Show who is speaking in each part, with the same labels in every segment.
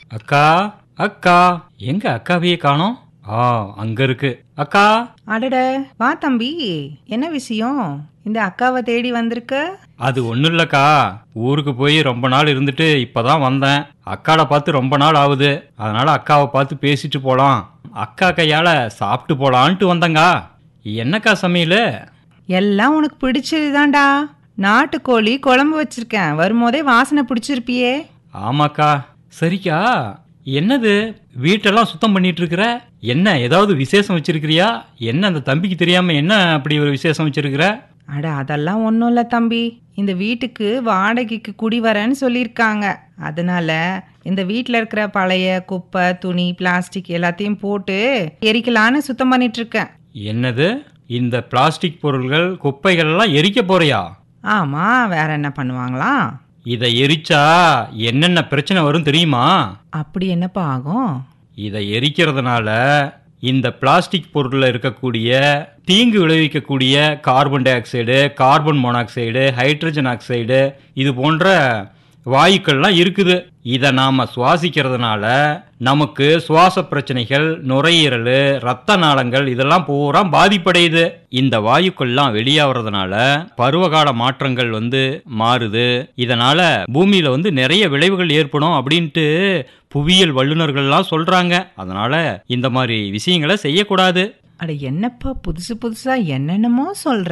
Speaker 1: அக்கா அக்கா எங்க அக்காவையே காணோம் ஆ அங்க இருக்கு அக்கா
Speaker 2: அடட வா தம்பி என்ன விஷயம் இந்த அக்காவை தேடி வந்திருக்க
Speaker 1: அது ஒன்றும் இல்லக்கா ஊருக்கு போய் ரொம்ப நாள் இருந்துட்டு இப்பதான் வந்தேன் அக்காவை பார்த்து ரொம்ப நாள் ஆகுது அதனால அக்காவை பார்த்து பேசிட்டு போலாம் அக்கா கையால சாப்பிட்டு போலான்ட்டு வந்தேங்க என்னக்கா சமையல்
Speaker 2: எல்லாம் உனக்கு பிடிச்சதுதான்டா நாட்டுக்கோழி குழம்பு வச்சிருக்கேன் வரும்போதே வாசனை பிடிச்சிருப்பியே
Speaker 1: ஆமாக்கா சரிக்கா என்னது வீட்டெல்லாம் சுத்தம் பண்ணிட்டு இருக்கிற என்ன ஏதாவது விசேஷம் வச்சிருக்கிறியா என்ன அந்த தம்பிக்கு தெரியாம என்ன அப்படி ஒரு விசேஷம் வச்சிருக்கிற
Speaker 2: அட அதெல்லாம் ஒன்றும் இல்லை தம்பி இந்த வீட்டுக்கு வாடகைக்கு குடி வரேன்னு சொல்லியிருக்காங்க அதனால இந்த வீட்டில் இருக்கிற பழைய குப்பை துணி பிளாஸ்டிக் எல்லாத்தையும் போட்டு எரிக்கலான்னு சுத்தம் பண்ணிட்டு இருக்கேன்
Speaker 1: என்னது இந்த பிளாஸ்டிக் பொருள்கள் குப்பைகள் எல்லாம் எரிக்க போறியா
Speaker 2: ஆமா வேற என்ன பண்ணுவாங்களா
Speaker 1: இதை எரிச்சா என்னென்ன பிரச்சனை வரும் தெரியுமா
Speaker 2: அப்படி என்னப்பா ஆகும்
Speaker 1: இதை எரிக்கிறதுனால இந்த பிளாஸ்டிக் பொருளில் இருக்கக்கூடிய தீங்கு விளைவிக்கக்கூடிய carbon dioxide carbon monoxide hydrogen oxide இது போன்ற வாயுக்கள்லாம் இருக்குது இதை நாம சுவாசிக்கிறதுனால நமக்கு சுவாச பிரச்சனைகள் நுரையீரல் ரத்த நாளங்கள் இதெல்லாம் பூரா பாதிப்படையுது இந்த வாயுக்கள்லாம் வெளியாகிறதுனால பருவகால மாற்றங்கள் வந்து மாறுது இதனால பூமியில வந்து நிறைய விளைவுகள் ஏற்படும் அப்படின்ட்டு புவியியல் வல்லுநர்கள்லாம் சொல்றாங்க அதனால இந்த மாதிரி விஷயங்களை செய்யக்கூடாது
Speaker 2: அட என்னப்பா புதுசு புதுசா என்னென்னமோ சொல்ற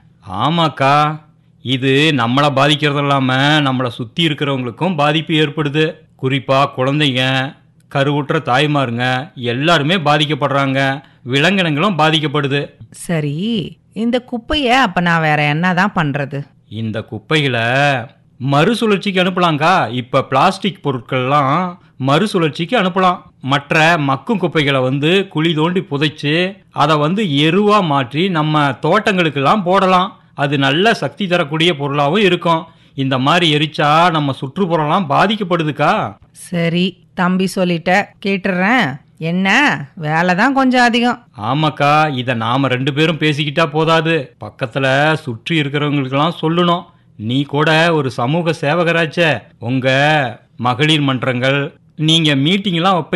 Speaker 1: ஆமாக்கா இது நம்மளை பாதிக்கிறது இல்லாமல் நம்மளை சுற்றி இருக்கிறவங்களுக்கும் பாதிப்பு ஏற்படுது குறிப்பாக குழந்தைங்க கருவுற்ற தாய்மாருங்க எல்லாருமே பாதிக்கப்படுறாங்க விலங்கினங்களும் பாதிக்கப்படுது
Speaker 2: சரி இந்த குப்பைய அப்ப நான் வேற என்னதான் பண்றது
Speaker 1: இந்த குப்பைகளை மறுசுழற்சிக்கு அனுப்பலாங்க்கா இப்போ பிளாஸ்டிக் பொருட்கள்லாம் மறுசுழற்சிக்கு அனுப்பலாம் மற்ற மக்கும் குப்பைகளை வந்து குழி தோண்டி புதைச்சு அதை வந்து எருவா மாற்றி நம்ம தோட்டங்களுக்கெல்லாம் போடலாம் அது நல்ல சக்தி தரக்கூடிய பொருளாகவும் இருக்கும் இந்த மாதிரி எரிச்சா நம்ம சுற்றுப்புறம்லாம் பாதிக்கப்படுதுக்கா
Speaker 2: சரி தம்பி சொல்லிட்ட கேட்டுறேன் என்ன வேலை தான் கொஞ்சம் அதிகம்
Speaker 1: ஆமாக்கா இதை நாம ரெண்டு பேரும் பேசிக்கிட்டா போதாது பக்கத்துல சுற்றி இருக்கிறவங்களுக்கெல்லாம் சொல்லணும் நீ கூட ஒரு சமூக சேவகராச்சே உங்க மகளிர் மன்றங்கள் நீங்க மீட்டிங்லாம் வைப்பீங்க